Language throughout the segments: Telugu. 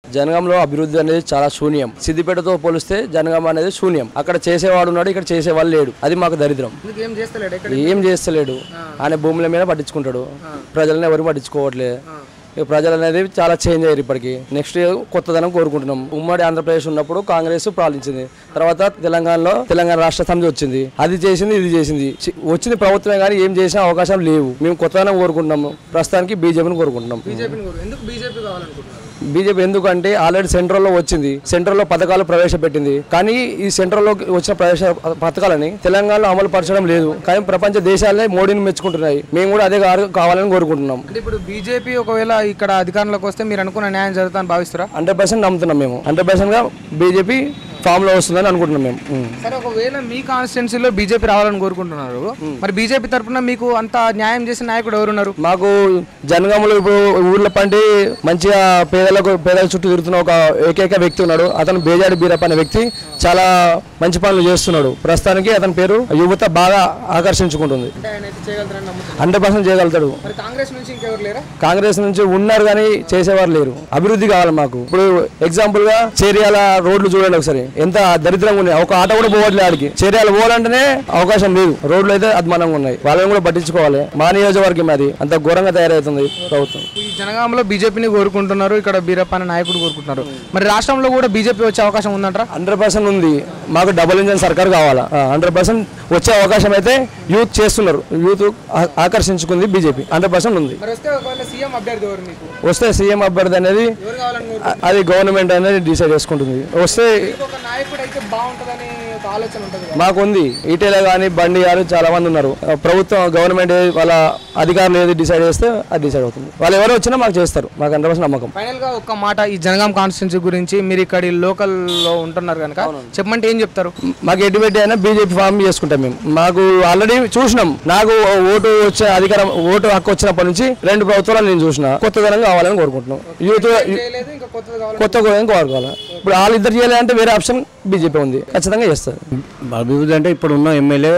జనగాంలో అభివృద్ధి అనేది చాలా శూన్యం సిద్దిపేటతో పోలిస్తే జనగాం అనేది శూన్యం అక్కడ చేసేవాడు ఉన్నాడు ఇక్కడ చేసేవాళ్ళు లేడు అది మాకు దరిద్రం ఎందుకు ఏం చేస్తలేడు ఎక్కడ ఏం చేస్తలేడు ఆయన భూముల మీద పట్టించుకుంటాడు ప్రజలను ఎవరు పట్టించుకోవట్లేదు ఇక ప్రజలు అనేది చాలా చేంజ్ అయ్యారు ఇప్పటికి నెక్స్ట్ కొత్తదనం కోరుకుంటున్నాం ఉమ్మడి ఆంధ్రప్రదేశ్ ఉన్నప్పుడు కాంగ్రెస్ పాలించింది తర్వాత తెలంగాణలో తెలంగాణ రాష్ట్ర సమితి వచ్చింది అది చేసింది ఇది చేసింది చి- వచ్చింది ప్రభుత్వమే కానీ ఏం చేసే అవకాశం లేవు మేము కొత్తదనం కోరుకుంటున్నాము ప్రస్తుతానికి బీజేపీని కోరుకుంటున్నాం బీజేపీని కోరు ఎందుకు బీజేపీ కావాలనుకుంటున్నారు బీజేపీ ఎందుకంటే ఆల్రెడీ సెంట్రల్లో వచ్చింది సెంట్రల్లో పథకాలు ప్రవేశపెట్టింది కానీ ఈ సెంట్రల్లో వచ్చిన ప్రవేశ పథకాలని తెలంగాణలో అమలు పరచడం లేదు కానీ ప్రపంచ దేశాలే మోడీని మెచ్చుకుంటున్నాయి మేము కూడా అదే కారు- కావాలని కోరుకుంటున్నాం అంటే ఇప్పుడు బీజేపీ ఒకవేళ ఇక్కడ అధికారంలోకి వస్తే మీరు అనుకున్న న్యాయం జరుగుతుందని భావిస్తారా హండ్రెడ్ పర్సెంట్ నమ్ముతున్నాం మేము హండ్రెడ్ పర్సెంట్గా బీజేపీ ఫామ్లో వస్తుందని అనుకుంటున్నాం మేము ఉం. సరే ఒకవేళ మీ కాన్స్టిట్యున్సీలో బీజేపీ రావాలని కోరుకుంటున్నారు మరి బీజేపీ తరపున మీకు అంత న్యాయం చేసిన నాయకుడు ఎవరున్నారు మాకు జనగాములు ఇప్పుడు ఊర్ల పండి మంచిగా పేదలకు పేదల చుట్టూ తిరుగుతున్న ఒక ఏకైక వ్యక్తి ఉన్నాడు అతను బేజాడి బీరప్ప అనే వ్యక్తి చాలా మంచి పనులు చేస్తున్నాడు ప్రస్తుతానికి అతని పేరు యువత బాగా ఆకర్షించుకుంటుంది అంటే ఆయన అయితే చేయగలుగుతారని నమ్ముతున్నారు హండ్రెడ్ పర్సెంట్ చేయగలుగుతాడు మరి కాంగ్రెస్ నుంచి ఇంకెవరు లేరా కాంగ్రెస్ నుంచి ఉన్నారు కానీ చేసేవారు లేరు అభివృద్ధి కావాలి మాకు ఇప్పుడు ఎగ్జాంపుల్ గా చేరియాల రోడ్లు చూడండి ఒకసారి ఎంత దరిద్రంగా ఉన్నాయి ఒక ఆటో కూడా పోవట్లేదు ఆడికి చేరియాల పోవాలంటేనే అవకాశం లేదు రోడ్లు అయితే అద్మానంగా ఉన్నాయి వాళ్ళని కూడా పట్టించుకోవాలి మా నియోజకవర్గం అది అంత ఘోరంగా తయారవుతుంది ప్రభుత్వం ఈ జనగాంలో బీజేపీని కోరుకుంటున్నారు ఇక్కడ బీరప్ప అనే నాయకుడు కోరుకుంటున్నారు మరి రాష్ట్రంలో కూడా బీజేపీ వచ్చే అవకాశం ఉందంటారా హండ్రెడ్ పర్సెంట్ ఉంది మాకు డబుల్ ఇంజన్ సర్కార్ కావాలా హండ్రెడ్ పర్సెంట్ వచ్చే అవకాశం అయితే యూత్ చేస్తున్నారు యూత్ ఆ- ఆకర్షించుకుంది బీజేపీ హండ్రెడ్ పర్సెంట్ ఉంది మరి వస్తే ఒకవేళ సీఎం అభ్యర్థి ఎవరు మీకు వస్తే సీఎం అభ్యర్థి అనేది ఎవరు కావాలని అ- అది గవర్నమెంట్ అనేది డిసైడ్ చేసుకుంటుంది వస్తే మీకు ఒక నాయకుడు అయితే బాగుంటుందని ఒక ఆలోచన ఉంటుంది కదా. మాకు ఉంది ఈటెల కానీ బండి కానీ చాలా మంది ఉన్నారు ఆ, ప్రభుత్వం గవర్నమెంట్ ఏది వాళ్ళ అధికారులు ఏది డిసైడ్ చేస్తే అది డిసైడ్ అవుతుంది వాళ్ళు ఎవరు వచ్చినా మాకు చేస్తారు మాకు హండ్రెడ్ పర్సెంట్ నమ్మకం ఫైనల్ గా ఒక మాట ఈ జనగాం కాన్స్టిట్యున్సీ గురించి మీరు ఇక్కడ లోకల్ లో ఉంటున్నారు కనుక చెప్పమంటే ఏం చెప్తారు మాకు ఎటువంటి అయినా బీజేపీ ఫామ్ చేసుకుంటాం మేము మాకు ఆల్రెడీ చూసినాం నాకు ఓటు వచ్చే అధికారం ఓటు హక్కు వచ్చినప్పటి నుంచి రెండు ప్రభుత్వాలు నేను చూసిన కొత్తదనం కావాలని కోరుకుంటున్నాం యూత్ చేయలేదు ఇంకా కొత్తది కావాలి కొత్త కూడా కోరుకోవాలి ఇప్పుడు వాళ్ళిద్దరు చేయాలంటే వేరే ఆప్షన్ బీజేపీ ఉంది ఖచ్చితంగా చేస్తారు అభివృద్ధి అంటే ఇప్పుడు ఉన్న ఎమ్మెల్యే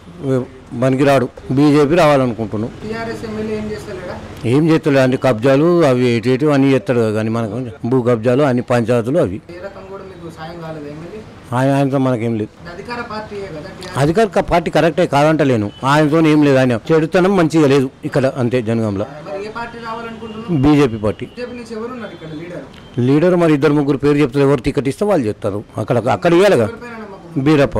పనికిరాడు బీజేపీ రావాలనుకుంటున్నాం టీఆర్ఎస్ ఎమ్మెల్యే ఏం చేస్తలేడా ఏం చేస్తలేదు అన్ని కబ్జాలు అవి ఎటు ఎటు అన్ని చేస్తాడు కదా కానీ మనకు భూ కబ్జాలు అన్ని పంచాయతీలు అవి ఏ రకం కూడా మీకు సాయం కాలేదు ఎమ్మెల్యే ఆయన ఆయనతో మనకేం లేదు అధికార పార్టీయే కదా TRS. అధికార క- పార్టీ కరెక్టే కాదంటలేను ఆయనతో ఏం లేదు ఆయన చెడుతనం మంచిగా లేదు ఇక్కడ అంతే జనగాంలో మరి ఏ పార్టీ రావాలనుకుంటున్నారు బీజేపీ పార్టీ బీజేపీ నుంచి ఎవరున్నారు ఇక్కడ లీడర్ లీడర్ మరి ఇద్దరు ముగ్గురు పేరు చెప్తారు ఎవరు టికెట్ ఇస్తే వాళ్ళు చెప్తారు అక్కడ అక్కడ ఇవ్వాలిగా బీరప్ప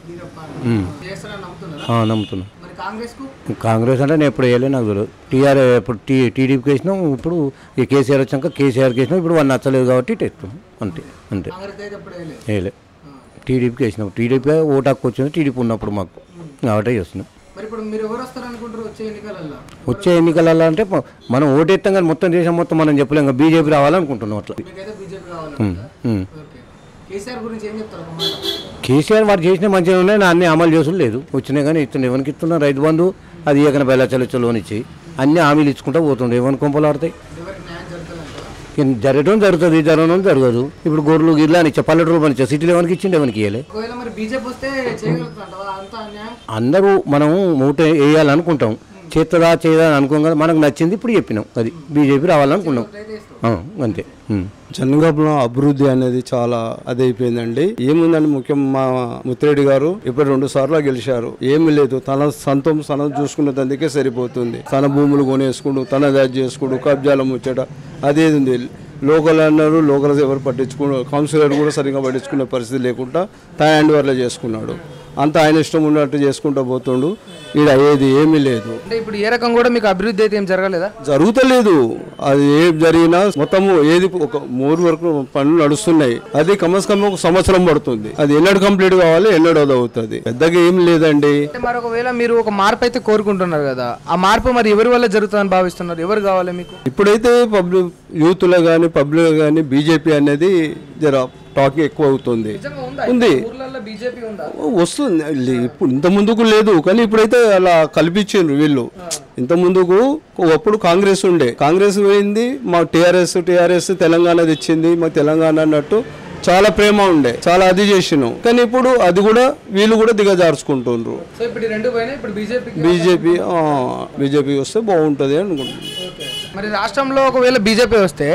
ఉమ్. చేస్తారని నమ్ముతున్నారు ఆ, నమ్ముతున్నా మరి కాంగ్రెస్ కు కాంగ్రెస్ అంటే నేను ఎప్పుడు వేయలే నాకు తెలియదు టీఆర్ ఇప్పుడు టీ టీడీపీకి వేసినాం ఇప్పుడు ఈ కేసీఆర్ వచ్చాక కేసీఆర్కి వేసినాం ఇప్పుడు వాళ్ళు నచ్చలేదు కాబట్టి ఇటు వేస్తాం అంతే అంతే కాంగ్రెస్ అయితే ఎప్పుడు వేయలేదు వేయలే టీడీపీకి వేసినాం టీడీపీ ఓటు హక్కు వచ్చింది టీడీపీ ఉన్నప్పుడు మాకు కాబట్టి చేస్తున్నాం మరి ఇప్పుడు మీరు ఎవరు వస్తారు అనుకుంటారు వచ్చే ఎన్నికలలో వచ్చే ఎన్నికలలో అంటే మ- మనం ఓటేస్తాం కానీ మొత్తం దేశం మొత్తం మనం చెప్పలేం ఇంకా బీజేపీ రావాలనుకుంటున్నాం అట్లా మీకైతే బీజేపీ కావాలి ఉమ్, ఉమ్. ఓకే కేసీఆర్ గురించి ఏం చెప్తారు ఒక మాట కేసీఆర్ వారు చేసిన మంచిగా ఉన్నాయి నా అన్ని అమలు చేసుడు లేదు వచ్చినాయి కానీ ఇస్తున్నా ఎవరికి ఇస్తున్నా రైతు బంధు అది ఏకన బెల్లచలచ్చ లోన్ ఇచ్చి అన్ని హామీలు ఇచ్చుకుంటూ పోతుండే ఎవరిని కొంపలు ఆడతాయి ఎవరికి న్యాయం జరుగుతుందంటారా ఇక జరగడం జరుగుతుంది జరగడం జరగదు ఇప్పుడు గొర్రెలు గిర్లు అని ఇచ్చా పల్లెటూరు పని ఇచ్చా సిటీలో ఎవరికి ఇచ్చిండు ఎవరికి ఇవ్వలే ఒకవేళ మరి బీజేపీ వస్తే చేయగలుగుతుందంటావా అంత న్యాయం అందరూ మనం మూట వేయాలనుకుంటాం చేస్తుందా చేయదా అని అనుకోం కదా మనకు నచ్చింది ఇప్పుడు చెప్పినాం అది బీజేపీ రావాలనుకున్నాం ఆ, అంతే ఉమ్. జనగాంలో అభివృద్ధి అనేది చాలా అది అయిపోయిందండి ఏముందండి ముఖ్యం మా ముత్తిరెడ్డి గారు ఇప్పుడు రెండు సార్లు గెలిచారు ఏమీ లేదు తన సొంతం తన చూసుకున్నదందుకే సరిపోతుంది తన భూములు కొనేసుకుంటూ తన దాచి చేసుకుంటూ కబ్జాల ముచ్చట అదేది ఉంది లోకల్ అన్నారు లోకల్ ఎవరు పట్టించుకున్న కౌన్సిలర్ కూడా సరిగ్గా పట్టించుకునే పరిస్థితి లేకుండా తన హ్యాండ్ వర్లో చేసుకున్నాడు అంత ఆయన ఇష్టం ఉన్నట్టు చేసుకుంటూ పోతుండు ఈడ ఏది ఏమీ లేదు అంటే ఇప్పుడు ఏ రకం కూడా మీకు అభివృద్ధి అయితే ఏం జరగలేదా జరుగుతలేదు అది ఏం జరిగినా మొత్తము ఏది ఒక మూడు వరకు పనులు నడుస్తున్నాయి అది కమస్ కమ్ ఒక సంవత్సరం పడుతుంది అది ఎన్నడు కంప్లీట్ కావాలి ఎన్నడు అది అవుతుంది పెద్దగా ఏం లేదండి అంటే మరి ఒకవేళ మీరు ఒక మార్పు అయితే కోరుకుంటున్నారు కదా ఆ మార్పు మరి ఎవరి వల్ల జరుగుతుందని భావిస్తున్నారు ఎవరు కావాలి మీకు ఇప్పుడైతే పబ్లిక్ యూత్లో కానీ పబ్లిక్ కానీ బీజేపీ అనేది జర టాకింగ్ ఎక్కువ అవుతుంది ఉంది ఊర్లలో బీజేపీ ఉందా వస్తుంది లే- ఇప్పుడు ఇంత ముందుకు లేదు కానీ ఇప్పుడైతే అలా కల్పించారు వీళ్ళు ఇంత ముందుకు ఒకప్పుడు కాంగ్రెస్ ఉండే కాంగ్రెస్ పోయింది మా టీఆర్ఎస్ టీఆర్ఎస్ తెలంగాణ తెచ్చింది మా తెలంగాణ అన్నట్టు చాలా ప్రేమ ఉండే చాలా అది చేసినాం కానీ ఇప్పుడు అది కూడా వీళ్ళు కూడా దిగజార్చుకుంటుండ్రు సో ఇప్పుడు ఈ రెండు పోయినా ఇప్పుడు బీజేపీ బీజేపీ బీజేపీ వస్తే బాగుంటుంది అనుకుంటున్నాను మరి రాష్ట్రంలో ఒకవేళ బీజేపీ వస్తే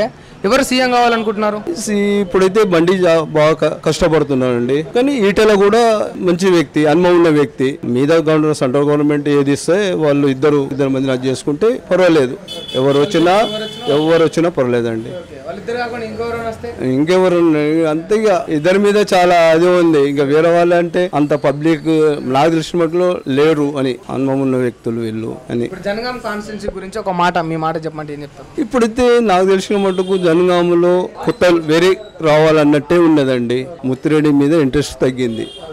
ఎవరు సీఎం కావాలనుకుంటున్నారు సి- ఇప్పుడైతే బండి జా- బాగా క- కష్టపడుతున్నాడండి కానీ ఈటల కూడా మంచి వ్యక్తి అనుభవం ఉన్న వ్యక్తి మీద గవర్నమెంట్ సెంట్రల్ గవర్నమెంట్ ఏది ఇస్తే వాళ్ళు ఇద్దరు ఇద్దరు మంది అది చేసుకుంటే పర్వాలేదు ఎవరు వచ్చినా ఎవరు వచ్చినా పర్వాలేదండి వాళ్ళిద్దరు కాకుండా ఇంకెవరైనా వస్తే ఇంకెవరు ఉన్నారు? అంతే ఇక ఇద్దరి మీద చాలా అది ఉంది ఇంకా వేరే వాళ్ళు అంటే అంత పబ్లిక్ నాకు తెలిసిన మట్టులో లేరు అని అనుభవం ఉన్న వ్యక్తులు వీళ్ళు అని ఇప్పుడు జనగాం కాన్స్టిట్యున్సీ గురించి ఒక మాట మీ మాట చెప్పమంటే ఏం చెప్తారు ఇప్పుడైతే నాకు తెలిసిన మటుకు జనగాములో కొత్త వేరే రావాలన్నట్టే ఉన్నదండి ముత్తిరెడ్డి మీద ఇంట్రెస్ట్ తగ్గింది